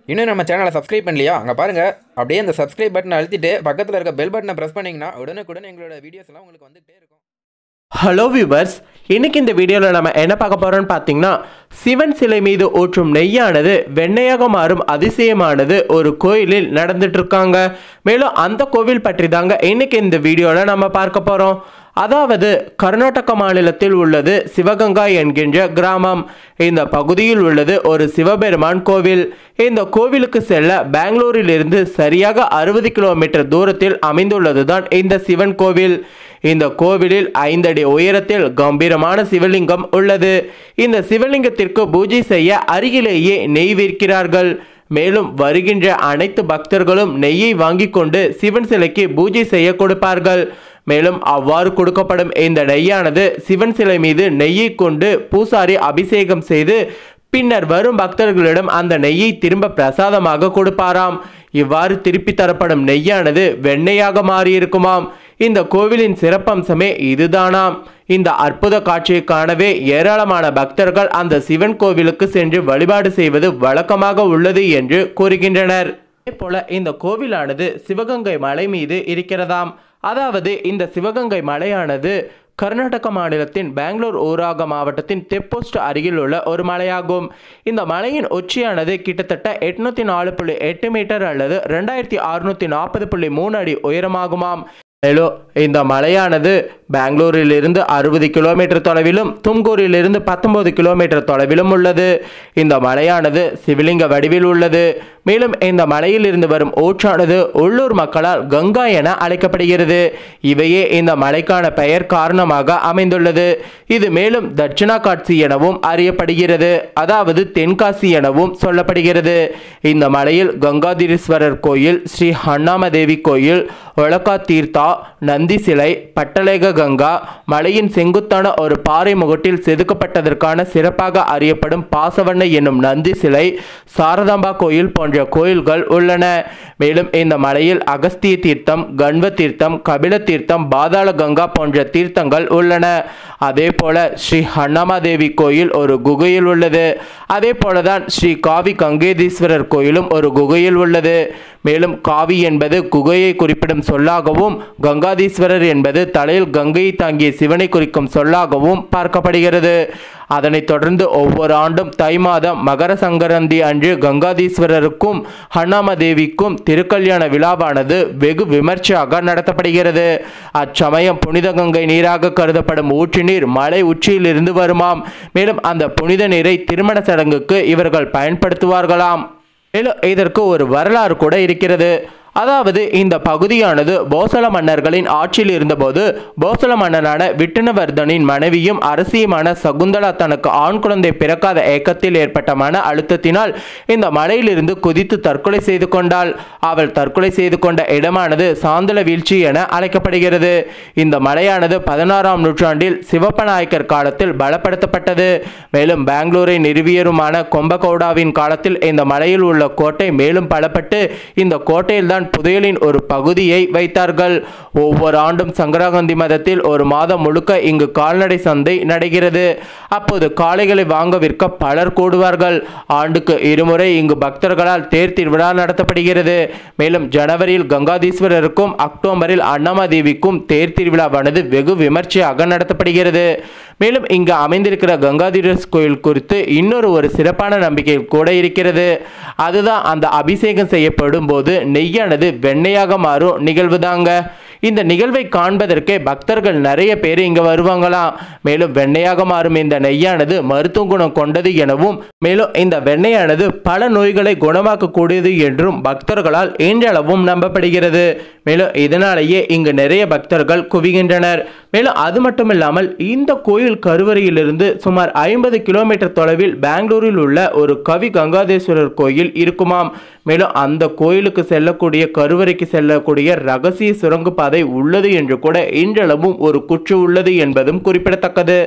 இன்னும் நம்ம சேனலை சப்ஸ்கிரைப் பண்ணலையா அங்கே பாருங்கள் அப்படியே அந்த சப்ஸ்கிரைப் பட்டனை அழுத்திட்டு பக்கத்தில் இருக்க பெல் பட்டனை ப்ரெஸ் பண்ணிங்கன்னா உடனுக்குடன் எங்களோட வீடியோஸ் எல்லாம் உங்களுக்கு வந்துகிட்டே இருக்கும் ஹலோ வியூவர்ஸ் இன்னைக்கு இந்த வீடியோவில் நம்ம என்ன பார்க்க போறோம்னு பார்த்தீங்கன்னா சிவன் சிலை மீது ஊற்றும் நெய்யானது வெண்ணையாக மாறும் அதிசயமானது ஒரு கோயிலில் நடந்துட்டு இருக்காங்க மேலும் அந்த கோவில் பற்றி தாங்க இன்னைக்கு இந்த வீடியோவில் நம்ம பார்க்க போறோம் அதாவது கர்நாடக மாநிலத்தில் உள்ளது சிவகங்கா என்கின்ற கிராமம் இந்த பகுதியில் உள்ளது ஒரு சிவபெருமான் கோவில் இந்த கோவிலுக்கு செல்ல பெங்களூரில் இருந்து சரியாக அறுபது கிலோமீட்டர் தூரத்தில் அமைந்துள்ளதுதான் இந்த சிவன் கோவில் இந்த கோவிலில் ஐந்தடி உயரத்தில் கம்பீரமான சிவலிங்கம் உள்ளது இந்த சிவலிங்கத்திற்கு பூஜை செய்ய அருகிலேயே நெய் விற்கிறார்கள் மேலும் வருகின்ற அனைத்து பக்தர்களும் நெய்யை வாங்கி கொண்டு சிவன் சிலைக்கு பூஜை செய்ய கொடுப்பார்கள் மேலும் அவ்வாறு கொடுக்கப்படும் இந்த நெய்யானது சிவன் சிலை மீது நெய்யை கொண்டு பூசாரி அபிஷேகம் செய்து பின்னர் வரும் பக்தர்களிடம் அந்த நெய்யை திரும்ப பிரசாதமாக கொடுப்பாராம் இவ்வாறு திருப்பி தரப்படும் நெய்யானது வெண்ணெயாக மாறியிருக்குமாம் இந்த கோவிலின் சிறப்பம்சமே இதுதானாம் இந்த அற்புத காட்சியை காணவே ஏராளமான பக்தர்கள் அந்த சிவன் கோவிலுக்கு சென்று வழிபாடு செய்வது வழக்கமாக உள்ளது என்று கூறுகின்றனர் அதே போல இந்த கோவிலானது சிவகங்கை மலை மீது இருக்கிறதாம் அதாவது இந்த சிவகங்கை மலையானது கர்நாடக மாநிலத்தின் பெங்களூர் ஊராக மாவட்டத்தின் தெப்போஸ்ட் அருகில் உள்ள ஒரு மலையாகும் இந்த மலையின் உச்சியானது கிட்டத்தட்ட எட்நூத்தி நாலு புள்ளி எட்டு மீட்டர் அல்லது ரெண்டாயிரத்தி அறுநூத்தி நாற்பது புள்ளி மூணு அடி உயரமாகுமாம் மேலும் இந்த மலையானது பெங்களூரிலிருந்து அறுபது கிலோமீட்டர் தொலைவிலும் தும்கூரிலிருந்து பத்தொன்பது கிலோமீட்டர் தொலைவிலும் உள்ளது இந்த மலையானது சிவலிங்க வடிவில் உள்ளது மேலும் இந்த மலையிலிருந்து வரும் ஊற்றானது உள்ளூர் மக்களால் கங்கா என அழைக்கப்படுகிறது இவையே இந்த மலைக்கான பெயர் காரணமாக அமைந்துள்ளது இது மேலும் தட்சிணா காட்சி எனவும் அறியப்படுகிறது அதாவது தென்காசி எனவும் சொல்லப்படுகிறது இந்த மலையில் கங்காதீரீஸ்வரர் கோயில் ஸ்ரீ ஹண்ணாமதேவி கோயில் ஒளக்கா தீர்த்தா நந்தி சிலை பட்டலேக கங்கா மலையின் செங்குத்தான ஒரு பாறை முகட்டில் செதுக்கப்பட்டதற்கான சிறப்பாக அறியப்படும் பாசவண்ண என்னும் நந்தி சிலை சாரதாம்பா கோயில் போன்ற கோயில்கள் உள்ளன மேலும் இந்த மலையில் அகஸ்திய தீர்த்தம் கண்வ தீர்த்தம் கபில தீர்த்தம் பாதாள கங்கா போன்ற தீர்த்தங்கள் உள்ளன அதே போல ஸ்ரீ ஹண்ணாமாதேவி கோயில் ஒரு குகையில் உள்ளது அதே போலதான் ஸ்ரீ காவி கங்கேதீஸ்வரர் கோயிலும் ஒரு குகையில் உள்ளது மேலும் காவி என்பது குகையை குறிப்பிடும் சொல்லாகவும் கங்காதீஸ்வரர் என்பது தலையில் கங்கையை தாங்கிய சிவனை குறிக்கும் சொல்லாகவும் பார்க்கப்படுகிறது அதனைத் தொடர்ந்து ஒவ்வொரு ஆண்டும் தை மாதம் மகர சங்கரந்தி அன்று கங்காதீஸ்வரருக்கும் ஹண்ணாமதேவிக்கும் திருக்கல்யாண விழாவானது வெகு விமர்சையாக நடத்தப்படுகிறது அச்சமயம் புனித கங்கை நீராக கருதப்படும் ஊற்று நீர் மலை உச்சியிலிருந்து வருமாம் மேலும் அந்த புனித நீரை திருமண சடங்குக்கு இவர்கள் பயன்படுத்துவார்களாம் மேலும் இதற்கு ஒரு வரலாறு கூட இருக்கிறது அதாவது இந்த பகுதியானது போசல மன்னர்களின் ஆட்சியில் இருந்தபோது போசல மன்னனான விட்டுணவர்தனின் மனைவியும் அரசியுமான சகுந்தலா தனக்கு ஆண் குழந்தை பிறக்காத ஏக்கத்தில் ஏற்பட்ட மன அழுத்தத்தினால் இந்த மலையிலிருந்து குதித்து தற்கொலை செய்து கொண்டாள் அவள் தற்கொலை செய்து கொண்ட இடமானது சாந்தல வீழ்ச்சி என அழைக்கப்படுகிறது இந்த மலையானது பதினாறாம் நூற்றாண்டில் சிவப்பநாயக்கர் காலத்தில் பலப்படுத்தப்பட்டது மேலும் பெங்களூரை நிறுவியருமான கொம்பகவுடாவின் காலத்தில் இந்த மலையில் உள்ள கோட்டை மேலும் பலப்பட்டு இந்த கோட்டையில்தான் புதையலின் ஒரு பகுதியை வைத்தார்கள் ஒவ்வொரு ஆண்டும் சங்கராகந்தி மதத்தில் ஒரு மாதம் முழுக்க இங்கு கால்நடை சந்தை நடக்கிறது அப்போது காளைகளை வாங்க விற்க பலர் கூடுவார்கள் ஆண்டுக்கு இருமுறை இங்கு பக்தர்களால் தேர் திருவிழா நடத்தப்படுகிறது மேலும் ஜனவரியில் கங்காதீஸ்வரருக்கும் அக்டோபரில் அன்னமாதேவிக்கும் தேர் திருவிழாவானது வெகு விமர்சையாக நடத்தப்படுகிறது மேலும் இங்கு அமைந்திருக்கிற கங்காதீரஸ் கோயில் குறித்து இன்னொரு ஒரு சிறப்பான நம்பிக்கை கூட இருக்கிறது அதுதான் அந்த அபிஷேகம் செய்யப்படும் போது நெய்யானது வெண்ணையாக மாறும் நிகழ்வு தாங்க இந்த நிகழ்வை காண்பதற்கே பக்தர்கள் நிறைய பேர் இங்க வருவாங்களாம் மேலும் வெண்ணையாக மாறும் இந்த நெய்யானது மருத்துவ குணம் கொண்டது எனவும் மேலும் இந்த வெண்ணையானது பல நோய்களை குணமாக்கக்கூடியது என்றும் பக்தர்களால் இன்றளவும் நம்பப்படுகிறது மேலும் இதனாலேயே இங்கு நிறைய பக்தர்கள் குவிகின்றனர் மேலும் அது மட்டும் இல்லாமல் இந்த கோயில் கருவறையிலிருந்து சுமார் ஐம்பது கிலோமீட்டர் தொலைவில் பெங்களூரில் உள்ள ஒரு கவி கங்காதேஸ்வரர் கோயில் இருக்குமாம் மேலும் அந்த கோயிலுக்கு செல்லக்கூடிய கருவறைக்கு செல்லக்கூடிய ரகசிய சுரங்க பாதை உள்ளது என்று கூட இன்றளவும் ஒரு குற்று உள்ளது என்பதும் குறிப்பிடத்தக்கது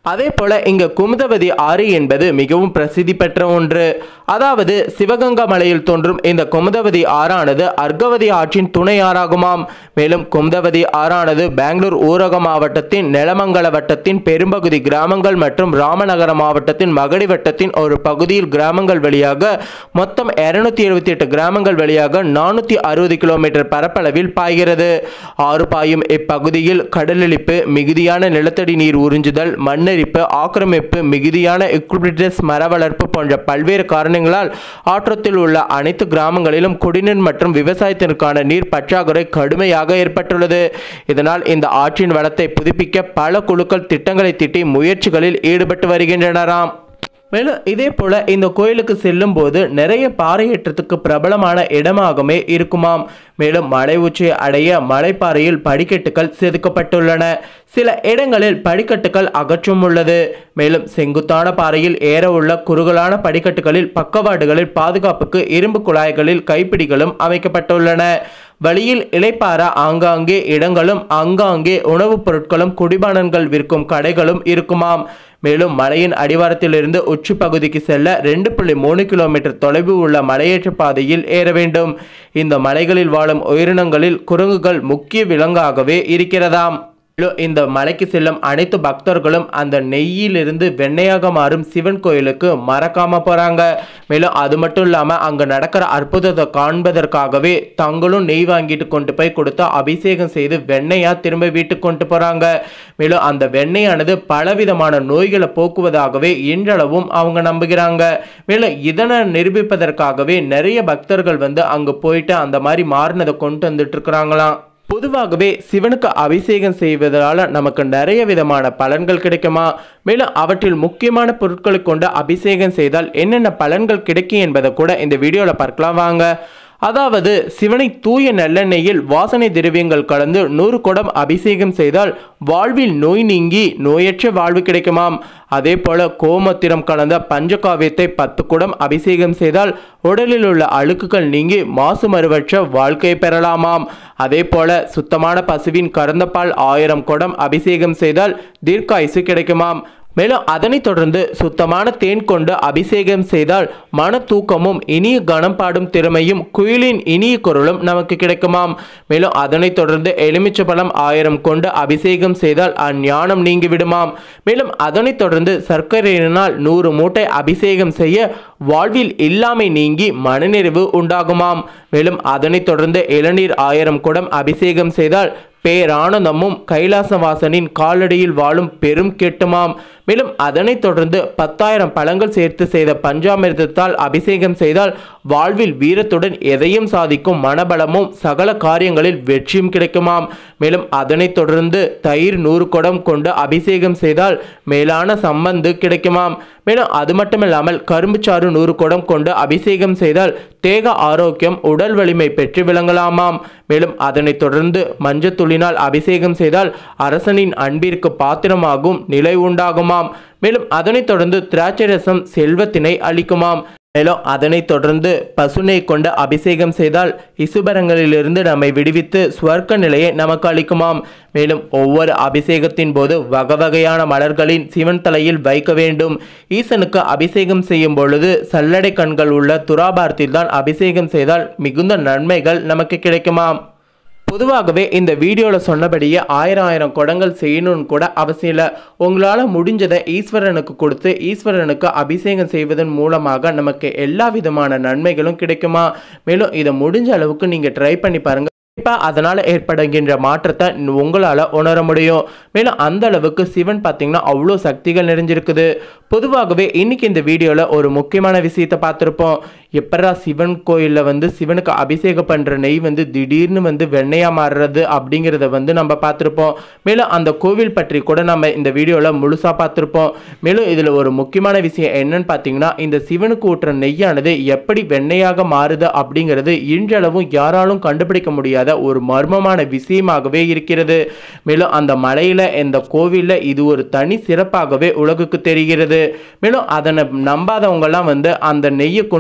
அதே போல இங்க குமுதவதி ஆறு என்பது மிகவும் பிரசித்தி பெற்ற ஒன்று அதாவது சிவகங்கா மலையில் தோன்றும் இந்த குமுதவதி ஆறானது அர்கவதி ஆற்றின் துணை ஆறாகுமாம் மேலும் குமுதவதி ஆறானது பெங்களூர் ஊரக மாவட்டத்தின் நிலமங்கல வட்டத்தின் பெரும்பகுதி கிராமங்கள் மற்றும் ராமநகர மாவட்டத்தின் மகடி வட்டத்தின் ஒரு பகுதியில் கிராமங்கள் வழியாக மொத்தம் இருநூத்தி எழுபத்தி எட்டு கிராமங்கள் வழியாக நானூத்தி அறுபது கிலோமீட்டர் பரப்பளவில் பாய்கிறது ஆறு பாயும் இப்பகுதியில் கடலளிப்பு மிகுதியான நிலத்தடி நீர் உறிஞ்சுதல் மண்ணரிப்பு ஆக்கிரமிப்பு மிகுதியான எக்யூபிட்டஸ் மர வளர்ப்பு போன்ற பல்வேறு காரணங்களால் ஆற்றத்தில் உள்ள அனைத்து கிராமங்களிலும் குடிநீர் மற்றும் விவசாயத்திற்கான நீர் பற்றாக்குறை கடுமையாக ஏற்பட்டுள்ளது இதனால் இந்த ஆற்றின் வளத்தை புதுப்பிக்க பல குழுக்கள் திட்டங்களை தீட்டி முயற்சிகளில் ஈடுபட்டு வருகின்றனராம் மேலும் இதே போல இந்த கோயிலுக்கு செல்லும் போது நிறைய பாறையேற்றத்துக்கு பிரபலமான இடமாகவே இருக்குமாம் மேலும் மலை உச்சியை அடைய மலைப்பாறையில் படிக்கட்டுகள் செதுக்கப்பட்டுள்ளன சில இடங்களில் படிக்கட்டுகள் அகற்றும் உள்ளது மேலும் செங்குத்தான பாறையில் ஏற உள்ள குறுகலான படிக்கட்டுகளில் பக்கவாடுகளில் பாதுகாப்புக்கு இரும்பு குழாய்களில் கைப்பிடிகளும் அமைக்கப்பட்டுள்ளன வழியில் இலைப்பார ஆங்காங்கே இடங்களும் ஆங்காங்கே உணவுப் பொருட்களும் குடிபானங்கள் விற்கும் கடைகளும் இருக்குமாம் மேலும் மலையின் அடிவாரத்திலிருந்து உச்சி பகுதிக்கு செல்ல ரெண்டு புள்ளி மூணு கிலோமீட்டர் தொலைவு உள்ள மலையேற்ற பாதையில் ஏற வேண்டும் இந்த மலைகளில் வாழும் உயிரினங்களில் குரங்குகள் முக்கிய விலங்காகவே இருக்கிறதாம் மேலும் இந்த மலைக்கு செல்லும் அனைத்து பக்தர்களும் அந்த நெய்யிலிருந்து வெண்ணெயாக மாறும் சிவன் கோயிலுக்கு மறக்காம போறாங்க மேலும் அது மட்டும் இல்லாம அங்க நடக்கிற அற்புதத்தை காண்பதற்காகவே தங்களும் நெய் வாங்கிட்டு கொண்டு போய் கொடுத்து அபிஷேகம் செய்து வெண்ணெயா திரும்ப வீட்டுக்கு கொண்டு போறாங்க மேலும் அந்த வெண்ணெயானது பலவிதமான நோய்களை போக்குவதாகவே இன்றளவும் அவங்க நம்புகிறாங்க மேலும் இதனை நிரூபிப்பதற்காகவே நிறைய பக்தர்கள் வந்து அங்க போயிட்டு அந்த மாதிரி மாறினதை கொண்டு வந்துட்டு இருக்கிறாங்களாம் பொதுவாகவே சிவனுக்கு அபிஷேகம் செய்வதால நமக்கு நிறைய விதமான பலன்கள் கிடைக்குமா மேலும் அவற்றில் முக்கியமான பொருட்களை கொண்டு அபிஷேகம் செய்தால் என்னென்ன பலன்கள் கிடைக்கும் என்பதை கூட இந்த வீடியோவில் பார்க்கலாம் வாங்க அதாவது சிவனை தூய நல்லெண்ணெயில் வாசனை திரவியங்கள் கலந்து நூறு குடம் அபிஷேகம் செய்தால் வாழ்வில் நோய் நீங்கி நோயற்ற வாழ்வு கிடைக்குமாம் அதே போல கோமத்திரம் கலந்த பஞ்சகாவியத்தை பத்து குடம் அபிஷேகம் செய்தால் உடலில் உள்ள அழுக்குகள் நீங்கி மாசு மறுவற்ற வாழ்க்கை பெறலாமாம் அதே போல சுத்தமான பசுவின் கறந்த பால் ஆயிரம் குடம் அபிஷேகம் செய்தால் தீர்க்காயுசு கிடைக்குமாம் மேலும் அதனைத் தொடர்ந்து சுத்தமான தேன் கொண்டு அபிஷேகம் செய்தால் மன தூக்கமும் இனிய கணம் பாடும் திறமையும் குயிலின் இனிய குரலும் நமக்கு கிடைக்குமாம் மேலும் அதனைத் தொடர்ந்து எலுமிச்சை பழம் ஆயிரம் கொண்டு அபிஷேகம் செய்தால் அஞ்ஞானம் நீங்கி விடுமாம் மேலும் அதனைத் தொடர்ந்து சர்க்கரையினால் நூறு மூட்டை அபிஷேகம் செய்ய வாழ்வில் இல்லாமை நீங்கி மனநிறைவு உண்டாகுமாம் மேலும் அதனைத் தொடர்ந்து இளநீர் ஆயிரம் குடம் அபிஷேகம் செய்தால் பேரானந்தமும் கைலாசவாசனின் காலடியில் வாழும் பெரும் கெட்டுமாம் மேலும் அதனைத் தொடர்ந்து பத்தாயிரம் பழங்கள் சேர்த்து செய்த பஞ்சாமிர்தத்தால் அபிஷேகம் செய்தால் வாழ்வில் வீரத்துடன் எதையும் சாதிக்கும் மனபலமும் சகல காரியங்களில் வெற்றியும் கிடைக்குமாம் மேலும் அதனைத் தொடர்ந்து தயிர் நூறு குடம் கொண்டு அபிஷேகம் செய்தால் மேலான சம்பந்து கிடைக்குமாம் மேலும் அது மட்டுமில்லாமல் கரும்புச்சாறு நூறு குடம் கொண்டு அபிஷேகம் செய்தால் தேக ஆரோக்கியம் உடல் வலிமை பெற்று விளங்கலாமாம் மேலும் அதனைத் தொடர்ந்து மஞ்சத்துளினால் அபிஷேகம் செய்தால் அரசனின் அன்பிற்கு பாத்திரமாகும் நிலை உண்டாகுமாம் மேலும் அதனைத் தொடர்ந்து திராட்சை ரசம் செல்வத்தினை அளிக்குமாம் மேலும் அதனைத் தொடர்ந்து பசுனை கொண்டு அபிஷேகம் செய்தால் இசுபரங்களிலிருந்து நம்மை விடுவித்து ஸ்வர்க்க நிலையை நமக்கு அளிக்குமாம் மேலும் ஒவ்வொரு அபிஷேகத்தின் போது வகை வகையான மலர்களின் சிவன் தலையில் வைக்க வேண்டும் ஈசனுக்கு அபிஷேகம் செய்யும் பொழுது சல்லடை கண்கள் உள்ள துராபாரத்தில் தான் அபிஷேகம் செய்தால் மிகுந்த நன்மைகள் நமக்கு கிடைக்குமாம் பொதுவாகவே இந்த வீடியோவில் சொன்னபடியே ஆயிரம் ஆயிரம் குடங்கள் செய்யணும்னு கூட அவசியம் இல்லை உங்களால் முடிஞ்சதை ஈஸ்வரனுக்கு கொடுத்து ஈஸ்வரனுக்கு அபிஷேகம் செய்வதன் மூலமாக நமக்கு எல்லா விதமான நன்மைகளும் கிடைக்குமா மேலும் இதை முடிஞ்ச அளவுக்கு நீங்கள் ட்ரை பண்ணி பாருங்கள் இப்போ அதனால் ஏற்படுகின்ற மாற்றத்தை உங்களால் உணர முடியும் மேலும் அந்த அளவுக்கு சிவன் பார்த்தீங்கன்னா அவ்வளோ சக்திகள் நிறைஞ்சிருக்குது பொதுவாகவே இன்னைக்கு இந்த வீடியோவில் ஒரு முக்கியமான விஷயத்தை பார்த்துருப்போம் எப்பரா சிவன் கோயிலில் வந்து சிவனுக்கு அபிஷேகம் பண்ணுற நெய் வந்து திடீர்னு வந்து வெண்ணையாக மாறுறது அப்படிங்கிறத வந்து நம்ம பார்த்துருப்போம் மேலும் அந்த கோவில் பற்றி கூட நம்ம இந்த வீடியோவில் முழுசாக பார்த்துருப்போம் மேலும் இதில் ஒரு முக்கியமான விஷயம் என்னன்னு பார்த்தீங்கன்னா இந்த சிவனுக்கு ஊட்டுற நெய்யானது எப்படி வெண்ணையாக மாறுது அப்படிங்கிறது இன்றளவும் யாராலும் கண்டுபிடிக்க முடியாத ஒரு மர்மமான விஷயமாகவே இருக்கிறது மேலும் அந்த மலையில் இந்த கோவிலில் இது ஒரு தனி சிறப்பாகவே உலகுக்கு தெரிகிறது மேலும் அதனை நம்பாதவங்கெல்லாம் வந்து அந்த நெய்யை கொண்டு போய்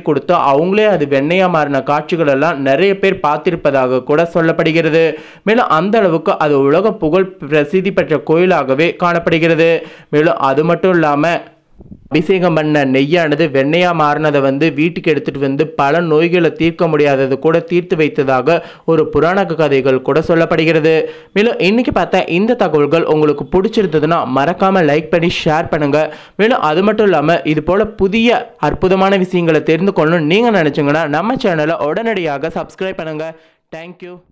கொடுத்து அவங்களே அது வெண்ணையாக மாறின காட்சிகள் எல்லாம் நிறைய பேர் பார்த்திருப்பதாக கூட சொல்லப்படுகிறது மேலும் அந்த அளவுக்கு அது உலக புகழ் பிரசித்தி பெற்ற கோயிலாகவே காணப்படுகிறது மேலும் அது மட்டும் இல்லாமல் அபிஷேகம் பண்ண நெய்யானது வெண்ணையாக மாறினதை வந்து வீட்டுக்கு எடுத்துகிட்டு வந்து பல நோய்களை தீர்க்க முடியாதது கூட தீர்த்து வைத்ததாக ஒரு புராண கதைகள் கூட சொல்லப்படுகிறது மேலும் இன்னைக்கு பார்த்தா இந்த தகவல்கள் உங்களுக்கு பிடிச்சிருந்ததுன்னா மறக்காமல் லைக் பண்ணி ஷேர் பண்ணுங்கள் மேலும் அது மட்டும் இல்லாமல் இது போல் புதிய அற்புதமான விஷயங்களை தெரிந்து கொள்ளணும்னு நீங்கள் நினச்சிங்கன்னா நம்ம சேனலை உடனடியாக சப்ஸ்கிரைப் பண்ணுங்கள் தேங்க்யூ